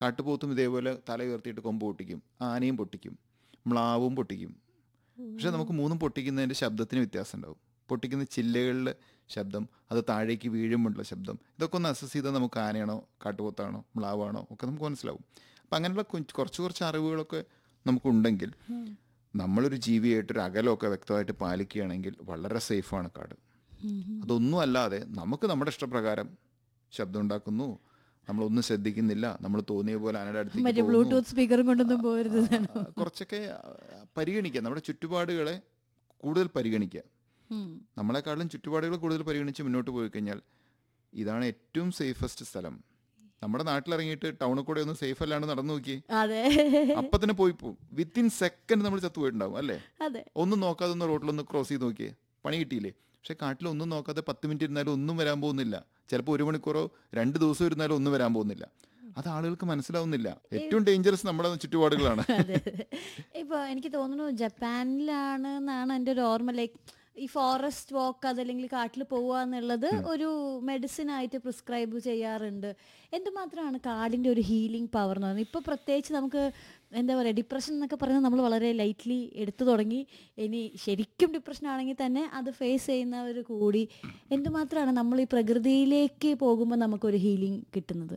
കാട്ടുപോത്തും ഇതേപോലെ തല ഉയർത്തിയിട്ട് കൊമ്പ് പൊട്ടിക്കും ആനയും പൊട്ടിക്കും മ്ലാവും പൊട്ടിക്കും പക്ഷെ നമുക്ക് മൂന്നും പൊട്ടിക്കുന്നതിൻ്റെ ശബ്ദത്തിന് വ്യത്യാസം ഉണ്ടാവും പൊട്ടിക്കുന്ന ചില്ലകളിലെ ശബ്ദം അത് താഴേക്ക് വീഴുമ്പോഴുള്ള ശബ്ദം ഇതൊക്കെ ഒന്ന് അസസ് ചെയ്താൽ നമുക്ക് ആനയാണോ കാട്ടുപോത്താണോ മ്ലാവാണോ ഒക്കെ നമുക്ക് മനസ്സിലാവും അപ്പം അങ്ങനെയുള്ള കൊ- കുറച്ച് കുറച്ച് അറിവുകളൊക്കെ നമുക്കുണ്ടെങ്കിൽ നമ്മളൊരു ജീവിയായിട്ട് ഒരു അകലമൊക്കെ വ്യക്തമായിട്ട് പാലിക്കുകയാണെങ്കിൽ വളരെ സേഫാണ് കാട് അതൊന്നും അല്ലാതെ നമുക്ക് നമ്മുടെ ഇഷ്ടപ്രകാരം ശബ്ദം ഉണ്ടാക്കുന്നു നമ്മളൊന്നും ശ്രദ്ധിക്കുന്നില്ല നമ്മൾ തോന്നിയ പോലെ ആനയുടെ അടുത്തേക്ക് മറ്റേ പോകുന്നു. ബ്ലൂടൂത്ത് സ്പീക്കറും കൊണ്ടൊന്നും പോരുത് ആ, കുറച്ചൊക്കെ ആ, പരിഗണിക്കുക നമ്മുടെ ചുറ്റുപാടുകളെ കൂടുതൽ പരിഗണിക്കുക നമ്മളെക്കാളും ചുറ്റുപാടുകൾ കൂടുതൽ പരിഗണിച്ച് മുന്നോട്ട് പോയി കഴിഞ്ഞാൽ ഇതാണ് ഏറ്റവും സേഫസ്റ്റ് സ്ഥലം നമ്മുടെ നാട്ടിലിറങ്ങിയിട്ട് ടൗണിൽ കൂടെ ഒന്നും സേഫ് അല്ലാണ്ട് നടന്നു നോക്കി അതെ അപ്പൊ തന്നെ പോയി പോകും വിത്തിൻ സെക്കൻഡ് നമ്മൾ ചത്തുപോയിട്ടുണ്ടാവും അല്ലേ അതെ ഒന്നും നോക്കാതെ ഒന്ന് റോഡിലൊന്ന് ക്രോസ് ചെയ്ത് നോക്കിയേ പണി കിട്ടിയില്ലേ പക്ഷെ കാട്ടിൽ ഒന്നും നോക്കാതെ പത്ത് മിനിറ്റ് ഇരുന്നാലും ഒന്നും വരാൻ പോകുന്നില്ല ചിലപ്പോൾ ഒരു മണിക്കൂറോ രണ്ട് ദിവസം ഇരുന്നാലും ഒന്നും വരാൻ പോകുന്നില്ല അത് ആളുകൾക്ക് മനസ്സിലാവുന്നില്ല ഏറ്റവും ഡേഞ്ചറസ് നമ്മുടെ ചുറ്റുപാടുകളാണ് അതെ ഇപ്പൊ എനിക്ക് തോന്നുന്നു ജപ്പാനിലാണ് എന്നാണ് എൻ്റെ ഒരു ഓർമ്മ ലൈക്ക് ഈ ഫോറസ്റ്റ് വാക്ക് അതല്ലെങ്കിൽ കാട്ടിൽ പോവുക എന്നുള്ളത് ഒരു മെഡിസിൻ ആയിട്ട് പ്രിസ്ക്രൈബ് ചെയ്യാറുണ്ട് എന്തുമാത്രമാണ് കാടിന്റെ ഒരു ഹീലിംഗ് പവർ എന്ന് പറയുന്നത് ഇപ്പൊ പ്രത്യേകിച്ച് നമുക്ക് എന്താ പറയുക ഡിപ്രഷൻ എന്നൊക്കെ പറയുന്നത് നമ്മൾ വളരെ ലൈറ്റ്ലി എടുത്തു തുടങ്ങി ഇനി ശരിക്കും ഡിപ്രഷൻ ആണെങ്കിൽ തന്നെ അത് ഫേസ് ചെയ്യുന്നവർ കൂടി എന്തുമാത്രമാണ് നമ്മൾ ഈ പ്രകൃതിയിലേക്ക് പോകുമ്പോൾ നമുക്കൊരു ഹീലിംഗ് കിട്ടുന്നത്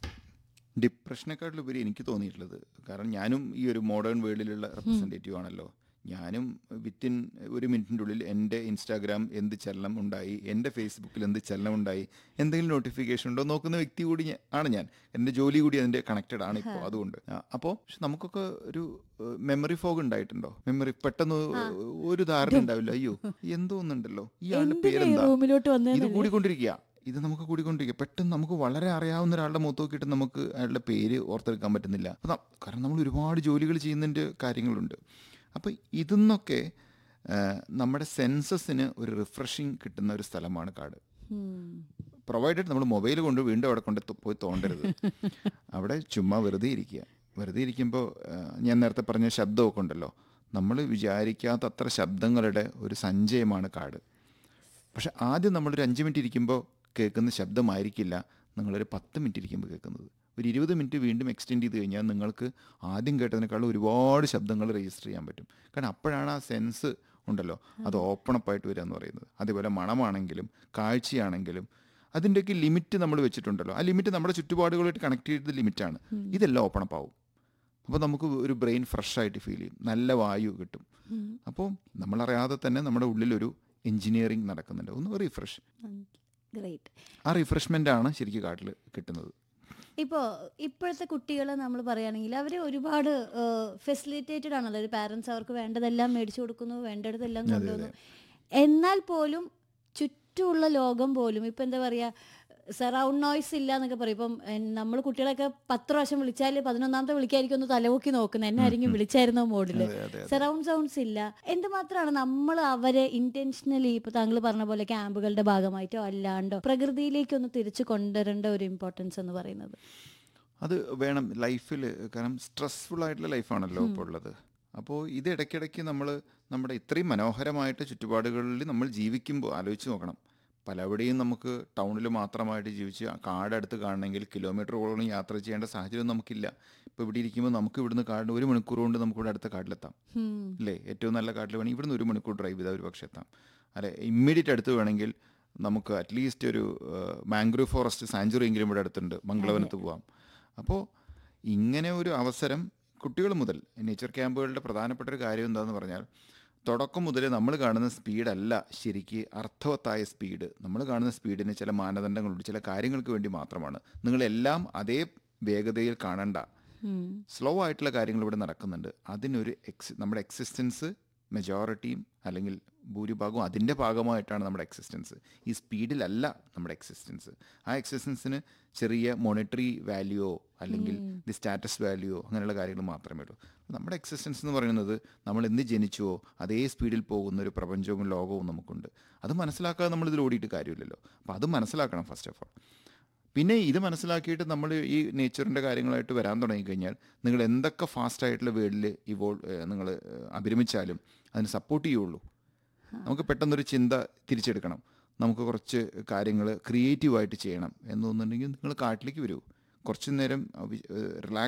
ഡിപ്രഷനെക്കാട്ടിലുപരി എനിക്ക് തോന്നിയിട്ടുള്ളത് കാരണം ഞാനും ഈ ഒരു മോഡേൺ വേൾഡിലുള്ള റെപ്രസെൻറ്റേറ്റീവ് ആണല്ലോ ഞാനും വിത്തിൻ ഒരു മിനിറ്റിൻ്റെ ഉള്ളിൽ എൻ്റെ ഇൻസ്റ്റാഗ്രാം എന്ത് ചലനം ഉണ്ടായി എൻ്റെ ഫേസ്ബുക്കിൽ എന്ത് ചലനം ഉണ്ടായി എന്തെങ്കിലും നോട്ടിഫിക്കേഷൻ ഉണ്ടോ നോക്കുന്ന വ്യക്തി കൂടി ഞാ- ആണ് ഞാൻ എൻ്റെ ജോലി കൂടി അതിൻ്റെ കണക്റ്റഡ് ആണ് ഇപ്പോൾ അതുകൊണ്ട് അപ്പോൾ പക്ഷെ നമുക്കൊക്കെ ഒരു മെമ്മറി ഫോഗ് ഉണ്ടായിട്ടുണ്ടോ മെമ്മറി പെട്ടെന്ന് ഒരു ധാരണ ഉണ്ടാവില്ല അയ്യോ എന്തോ ഒന്നുണ്ടല്ലോ ഇയാളുടെ എന്തിനാ ഈ പേരെന്താ റൂമിലോട്ട് വന്നേ ഇത് കൂടിക്കൊണ്ടിരിക്കുക ഇത് നമുക്ക് കൂടിക്കൊണ്ടിരിക്കുക പെട്ടെന്ന് നമുക്ക് വളരെ അറിയാവുന്ന ഒരാളുടെ മുഖത്ത് നോക്കിയിട്ട് നമുക്ക് അയാളുടെ പേര് ഓർത്തെടുക്കാൻ പറ്റുന്നില്ല അപ്പൊ ന- കാരണം നമ്മൾ ഒരുപാട് ജോലികൾ ചെയ്യുന്നതിൻ്റെ കാര്യങ്ങളുണ്ട് അപ്പോൾ ഇതിന്നൊക്കെ ആ, നമ്മുടെ സെൻസസിന് ഒരു റിഫ്രഷിങ് കിട്ടുന്ന ഒരു സ്ഥലമാണ് കാട് പ്രൊവൈഡഡ് നമ്മൾ മൊബൈൽ കൊണ്ട് വീണ്ടും അവിടെ കൊണ്ട് തൊ- പോയി തോണ്ടരുത് അവിടെ ചുമ്മാ വെറുതെ ഇരിക്കുക വെറുതെ ഇരിക്കുമ്പോൾ ഞാൻ നേരത്തെ പറഞ്ഞ ശബ്ദമൊക്കെ ഉണ്ടല്ലോ നമ്മൾ വിചാരിക്കാത്ത അത്ര ശബ്ദങ്ങളുടെ ഒരു സഞ്ചയമാണ് കാട് പക്ഷെ ആദ്യം നമ്മളൊരു അഞ്ച് മിനിറ്റ് ഇരിക്കുമ്പോൾ കേൾക്കുന്ന ശബ്ദമായിരിക്കില്ല നിങ്ങളൊരു പത്ത് മിനിറ്റ് ഇരിക്കുമ്പോൾ കേൾക്കുന്നത് ഒരു ഇരുപത് മിനിറ്റ് വീണ്ടും എക്സ്റ്റെൻഡ് ചെയ്ത് കഴിഞ്ഞാൽ നിങ്ങൾക്ക് ആദ്യം കേട്ടതിനേക്കാളും ഒരുപാട് ശബ്ദങ്ങൾ രജിസ്റ്റർ ചെയ്യാൻ പറ്റും കാരണം അപ്പോഴാണ് ആ സെൻസ് ഉണ്ടല്ലോ അത് ഓപ്പൺ അപ്പ് ആയിട്ട് വരിക എന്ന് പറയുന്നത് അതേപോലെ മണമാണെങ്കിലും കാഴ്ചയാണെങ്കിലും അതിൻ്റെയൊക്കെ ലിമിറ്റ് നമ്മൾ വെച്ചിട്ടുണ്ടല്ലോ ആ ലിമിറ്റ് നമ്മുടെ ചുറ്റുപാടുകളായിട്ട് കണക്ട് ചെയ്ത ലിമിറ്റാണ് ഇതെല്ലാം ഓപ്പൺ അപ്പ് ആവും അപ്പോൾ നമുക്ക് ഒരു ബ്രെയിൻ ഫ്രഷ് ആയിട്ട് ഫീൽ ചെയ്യും നല്ല വായു കിട്ടും അപ്പോൾ നമ്മളറിയാതെ തന്നെ നമ്മുടെ ഉള്ളിലൊരു എഞ്ചിനീയറിങ് നടക്കുന്നുണ്ട് ഒന്ന് റിഫ്രഷ് ഗ്രേറ്റ് ആ റിഫ്രഷ്മെൻ്റ് ആണ് ശരിക്കും കാട്ടിൽ കിട്ടുന്നത് ഇപ്പോൾ ഇപ്പോഴത്തെ കുട്ടികളെ നമ്മൾ പറയുകയാണെങ്കിൽ അവർ ഒരുപാട് ഫെസിലിറ്റേറ്റഡ് ആണല്ലോ ഒരു പാരൻസ് അവർക്ക് വേണ്ടതെല്ലാം മേടിച്ചു കൊടുക്കുന്നു വേണ്ടതെല്ലാം കൊണ്ടുവന്നു എന്നാൽ പോലും ചുറ്റുമുള്ള ലോകം പോലും ഇപ്പം എന്താ പറയുക സറൗണ്ട് നോയ്സ് ഇല്ല എന്നൊക്കെ പറയും ഇപ്പം നമ്മൾ കുട്ടികളൊക്കെ പത്ത് പ്രാവശ്യം വിളിച്ചാൽ പതിനൊന്നാമത്തെ വിളിക്കായിരിക്കും ഒന്ന് തലമുക്കി നോക്കുന്നത് എന്നെ ആരെങ്കിലും വിളിച്ചായിരുന്നോ മോഡില് അതെ, അതെ, സറൗണ്ട് സൗണ്ട്സ് ഇല്ല എന്തുമാത്രമാണ് നമ്മൾ അവരെ ഇന്റൻഷനലി ഇപ്പൊ താങ്കൾ പറഞ്ഞ പോലെ ക്യാമ്പുകളുടെ ഭാഗമായിട്ടോ അല്ലാണ്ടോ പ്രകൃതിയിലേക്ക് ഒന്ന് തിരിച്ചു കൊണ്ടുവരേണ്ട ഒരു ഇമ്പോർട്ടൻസ് എന്ന് പറയുന്നത് അത് വേണം ലൈഫിൽ കാരണം സ്ട്രെസ്ഫുൾ ആയിട്ടുള്ള ലൈഫാണല്ലോ ഇപ്പോൾ ഉള്ളത് അപ്പോൾ ഇത് ഇടയ്ക്കിടയ്ക്ക് നമ്മൾ നമ്മുടെ ഇത്രയും മനോഹരമായിട്ട് ചുറ്റുപാടുകളിൽ നമ്മൾ ജീവിക്കുമ്പോൾ ആലോചിച്ച് നോക്കണം പലവിടെയും നമുക്ക് ടൗണിൽ മാത്രമായിട്ട് ജീവിച്ച് കാടടുത്ത് കാണണമെങ്കിൽ കിലോമീറ്ററുകളോളം യാത്ര ചെയ്യേണ്ട സാഹചര്യം നമുക്കില്ല ഇപ്പോൾ ഇവിടെ ഇരിക്കുമ്പോൾ നമുക്ക് ഇവിടുന്ന് കാട് ഒരു മണിക്കൂർ കൊണ്ട് നമുക്ക് ഇവിടെ അടുത്ത കാട്ടിലെത്താം അല്ലേ ഏറ്റവും നല്ല കാട്ടിൽ വേണമെങ്കിൽ ഇവിടുന്ന് ഒരു മണിക്കൂർ ഡ്രൈവ് ചെയ്താൽ ഒരു പക്ഷേ എത്താം അല്ലെ ഇമ്മീഡിയറ്റ് അടുത്ത് വേണമെങ്കിൽ നമുക്ക് അറ്റ്ലീസ്റ്റ് ഒരു മാംഗ്രൂവ് ഫോറസ്റ്റ് സാഞ്ചുറി എങ്കിലും ഇവിടെ അടുത്തുണ്ട് മംഗളവനത്ത് പോവാം അപ്പോൾ ഇങ്ങനെ ഒരു അവസരം കുട്ടികൾ മുതൽ നേച്ചർ ക്യാമ്പുകളുടെ പ്രധാനപ്പെട്ട ഒരു കാര്യം എന്താണെന്ന് പറഞ്ഞാൽ തുടക്കം മുതലേ നമ്മൾ കാണുന്ന സ്പീഡല്ല ശരിക്ക് അർത്ഥവത്തായ സ്പീഡ് നമ്മൾ കാണുന്ന സ്പീഡിന് ചില മാനദണ്ഡങ്ങളുണ്ട് ചില കാര്യങ്ങൾക്ക് വേണ്ടി മാത്രമാണ് നിങ്ങളെല്ലാം അതേ വേഗതയിൽ കാണണ്ട സ്ലോ ആയിട്ടുള്ള കാര്യങ്ങൾ ഇവിടെ നടക്കുന്നുണ്ട് അതിനൊരു എക്സ് നമ്മുടെ എക്സിസ്റ്റൻസ് മെജോറിറ്റിയും അല്ലെങ്കിൽ ഭൂരിഭാഗവും അതിൻ്റെ ഭാഗമായിട്ടാണ് നമ്മുടെ എക്സിസ്റ്റൻസ് ഈ സ്പീഡിലല്ല നമ്മുടെ എക്സിസ്റ്റൻസ് ആ എക്സിസ്റ്റൻസിന് ചെറിയ മോണിറ്ററി വാല്യൂയോ അല്ലെങ്കിൽ ദി സ്റ്റാറ്റസ് വാല്യൂയോ അങ്ങനെയുള്ള കാര്യങ്ങൾ മാത്രമേ ഉള്ളൂ നമ്മുടെ എക്സിസ്റ്റൻസ് എന്ന് പറയുന്നത് നമ്മൾ എന്ത് ജനിച്ചുവോ അതേ സ്പീഡിൽ പോകുന്ന ഒരു പ്രപഞ്ചവും ലോകവും നമുക്കുണ്ട് അത് മനസ്സിലാക്കാതെ നമ്മൾ ഇതിൽ ഓടിയിട്ട് കാര്യമില്ലല്ലോ അപ്പോൾ അത് മനസ്സിലാക്കണം ഫസ്റ്റ് ഓഫ് ഓൾ പിന്നെ ഇത് മനസ്സിലാക്കിയിട്ട് നമ്മൾ ഈ നേച്ചറിൻ്റെ കാര്യങ്ങളായിട്ട് വരാൻ തുടങ്ങിക്കഴിഞ്ഞാൽ നിങ്ങൾ എന്തൊക്കെ ഫാസ്റ്റ് ആയിട്ടുള്ള വേൾഡിൽ ഇവോൾ നിങ്ങൾ അഭിരമിച്ചാലും അതിന് സപ്പോർട്ട് ചെയ്യുള്ളൂ നമുക്ക് പെട്ടെന്നൊരു ചിന്ത തിരിച്ചെടുക്കണം നമുക്ക് കുറച്ച് കാര്യങ്ങൾ ക്രിയേറ്റീവായിട്ട് ചെയ്യണം എന്ന് തോന്നുന്നുണ്ടെങ്കിൽ നിങ്ങൾ കാട്ടിലേക്ക് വരൂ കുറച്ചു നേരം റിലാക്സ്